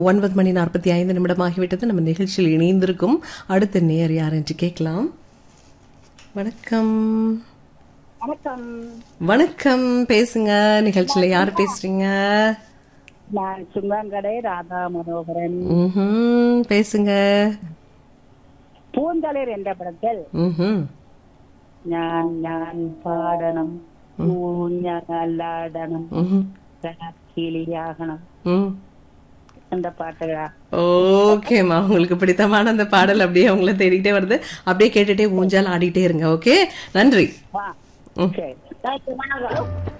ஒன்பது மணி நாற்பத்தி ஐந்து நிமிடம் ஆகிவிட்டது நம்ம நிகழ்ச்சியில் இணைந்திருக்கும் அடுத்த நேர் யார் என்று கேட்கலாம் வணக்கம் வணக்கம் வணக்கம் பேசுங்க நிகழ்ச்சியில யார் பேசுறீங்க நான் சுங்கங்கடை ராதா மனோகரன் ம்ஹும், பேசுங்க பூந்தளிர் என்ற படத்தில் ம்ஹும். நான் நான் பாடணும் ஊஞ்சலாடணும் ம்ஹும். கிளியாகணும் ம். அந்த பாட்டுகளா ஓகேம்மா உங்களுக்கு பிடித்தமான அந்த பாடல் அப்படியே உங்களை தேடிக்கிட்டே வருது அப்படியே கேட்டுட்டே ஊஞ்சால் ஆடிட்டே இருங்க ஓகே நன்றி வா ம். சரி வணக்கம்